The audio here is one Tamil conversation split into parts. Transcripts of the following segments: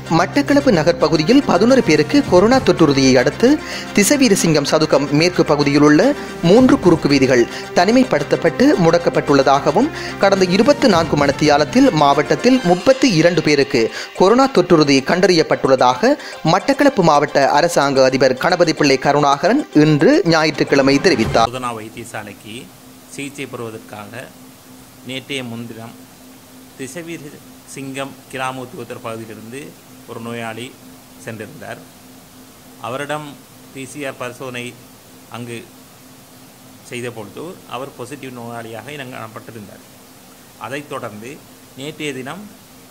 மட்டக்களப்பு நகர் பகுதியில் பதினொரு பேருக்கு கொரோனா தொற்றுறுதியை அடுத்து திசவீரசிங்கம் சதுக்கம் மேற்கு பகுதியில் உள்ள மூன்று குறுக்கு வீதிகள் தனிமைப்படுத்தப்பட்டு முடக்கப்பட்டுள்ளதாகவும் கடந்த இருபத்தி நான்கு மணித்தியாலத்தில் மாவட்டத்தில் முப்பத்தி இரண்டு பேருக்கு கொரோனா தொற்றுறுதி கண்டறியப்பட்டுள்ளதாக மட்டக்களப்பு மாவட்ட அரசாங்க அதிபர் கணபதி பிள்ளை கருணாகரன் இன்று ஞாயிற்றுக்கிழமை தெரிவித்தார் போதனா வைத்தியசாலைக்கு சிகிச்சை பெறுவதற்காக நேற்றைய முன்தினம் திசவீர் சிங்கம் கிராமத்துவத்தர் பகுதியிலிருந்து ஒரு நோயாளி சென்றிருந்தார் அவரிடம் பிசிஆர் பரிசோதனை அங்கு செய்த பொழுது அவர் பாசிட்டிவ் நோயாளியாக இனங்காணப்பட்டிருந்தார் அதைத் தொடர்ந்து நேற்றைய தினம்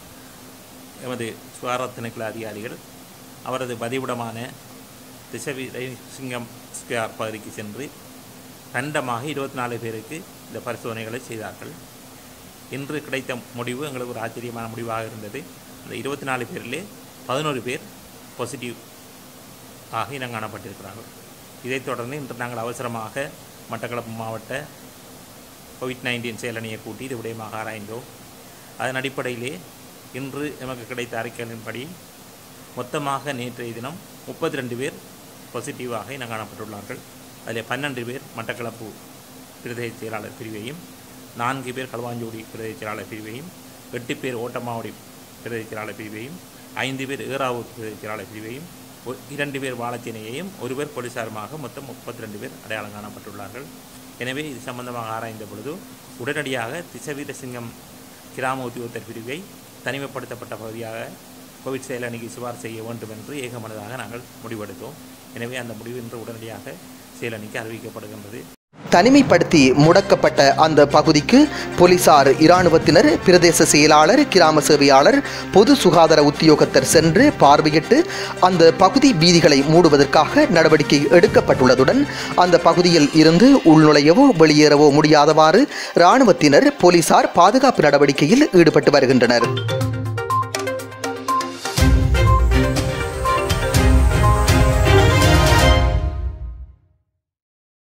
எமது சுகாதார திணைக்கள அதிகாரிகள் அவரது பதிவிடமான திசவீரை சிங்கம் ஸ்கொயர் பகுதிக்கு சென்று கண்டமாக இருபத்தி நாலு பேருக்கு இந்த பரிசோதனைகளை செய்தார்கள் இன்று கிடைத்த முடிவு எங்களுக்கு ஒரு ஆச்சரியமான முடிவாக இருந்தது அந்த இருபத்தி நாலு பேரிலே பதினோரு பேர் பாசிட்டிவ் ஆக இனம் காணப்பட்டிருக்கிறார்கள் இதைத் தொடர்ந்து இன்று நாங்கள் அவசரமாக மட்டக்களப்பு மாவட்ட கோவிட் நைன்டீன் செயலணியை கூட்டி இது விடயமாக ஆராய்ந்தோம் அதன் அடிப்படையிலே இன்று எமக்கு கிடைத்த அறிக்கைகளின்படி மொத்தமாக நேற்றைய தினம் முப்பத்தி ரெண்டு பேர் பாசிட்டிவாக இனம் காணப்பட்டுள்ளார்கள் அதில் பன்னெண்டு பேர் மட்டக்களப்பு பிரதேச செயலாளர் பிரிவையும் நான்கு பேர் களுவாஞ்சோடி பிரதேச செயலாளர் பிரிவையும் எட்டு பேர் ஓட்டமாவடி பிரதேச செயலாளர் பிரிவையும் ஐந்து பேர் ஏறாவூர் பிரதேச செயலாளர் பிரிவையும் ஒ- இரண்டு பேர் வாழச்சேனையையும் ஒருவர் போலீசாருமாக மொத்தம் முப்பத்தி ரெண்டு பேர் அடையாளம் காணப்பட்டுள்ளார்கள் எனவே இது சம்பந்தமாக ஆராய்ந்த பொழுது உடனடியாக திசவீரசிங்கம் கிராம உத்தியோகத்தர் பிரிவை தனிமைப்படுத்தப்பட்ட பகுதியாக கோவிட் செயலணிக்கு சிபார் செய்ய வேண்டும் என்று ஏகமனதாக நாங்கள் முடிவெடுத்தோம் எனவே அந்த முடிவு இன்று உடனடியாக செயலணிக்கு அறிவிக்கப்படுகின்றது தனிமைப்படுத்தி முடக்கப்பட்ட அந்த பகுதிக்கு போலீசார் இராணுவத்தினர் பிரதேச செயலாளர் கிராம சேவையாளர் பொது சுகாதார உத்தியோகத்தர் சென்று பார்வையிட்டு அந்த பகுதி வீதிகளை மூடுவதற்காக நடவடிக்கை எடுக்கப்பட்டுள்ளதுடன் அந்த பகுதியில் இருந்து உள்நுழையவோ வெளியேறவோ முடியாதவாறு இராணுவத்தினர் போலீசார் பாதுகாப்பு நடவடிக்கையில் ஈடுபட்டு வருகின்றனர்